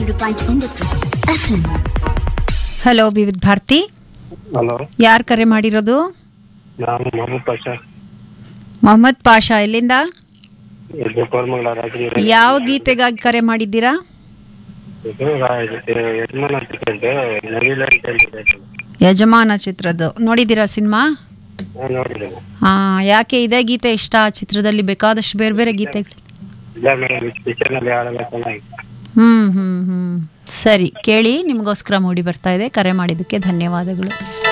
ಎರಡು ಪಾಯಿಂಟ್ ಒಂಬತ್ತು FM hello ವಿವಿಧ ಭಾರತಿ ಹಲೋ ಯಾರು ಕರೆ ಮಾಡಿರೋದು ನಾನು ಮೊಹಮ್ಮದ್ ಪಾಷಾ ಮೊಹಮ್ಮದ್ ಪಾಷಾ ಎಲ್ಲಿಂದ ಇದು ಕೋರ್ಮಂಗಲ ರಾಜಗಿರಿ ಯಾವ ಗೀತೆಗಾಗಿ ಕರೆ ಮಾಡಿದ್ದೀರಾ ಇದು ರಾ- ಇದು ಯಜಮಾನ ಚಿಕ್ಕಂತೆ ನವಿಲ ಅಂತ ಹೇಳಿದೆ ಯಜಮಾನ ಚಿತ್ರದ್ದು ನೋಡಿದ್ದೀರಾ ಸಿನಿಮಾ ನಾನು ನೋಡಿದ್ದೇನೆ ಹಾ ಯಾಕೆ ಇದೇ ಗೀತೆ ಇಷ್ಟ ಆ ಚಿತ್ರದಲ್ಲಿ ಬೇಕಾದಷ್ಟು ಬೇರೆ ಬೇರೆ ಗೀತೆಗಳು ಇಲ್ಲ ಮೇಡಮ್ ಪಿಕ್ಚರ್ನಲ್ಲಿ ಹಾಡೆಲ್ಲ ಚೆನ್ನಾಗಿ ಹ್ಮ್ ಹ್ಮ್ ಹ್ಮ್ ಸರಿ ಕೇಳಿ ನಿಮಗೋಸ್ಕರ ಮೂಡಿ ಬರ್ತಾ ಇದೆ ಕರೆ ಮಾಡಿದ್ದಕ್ಕೆ ಧನ್ಯವಾದಗಳು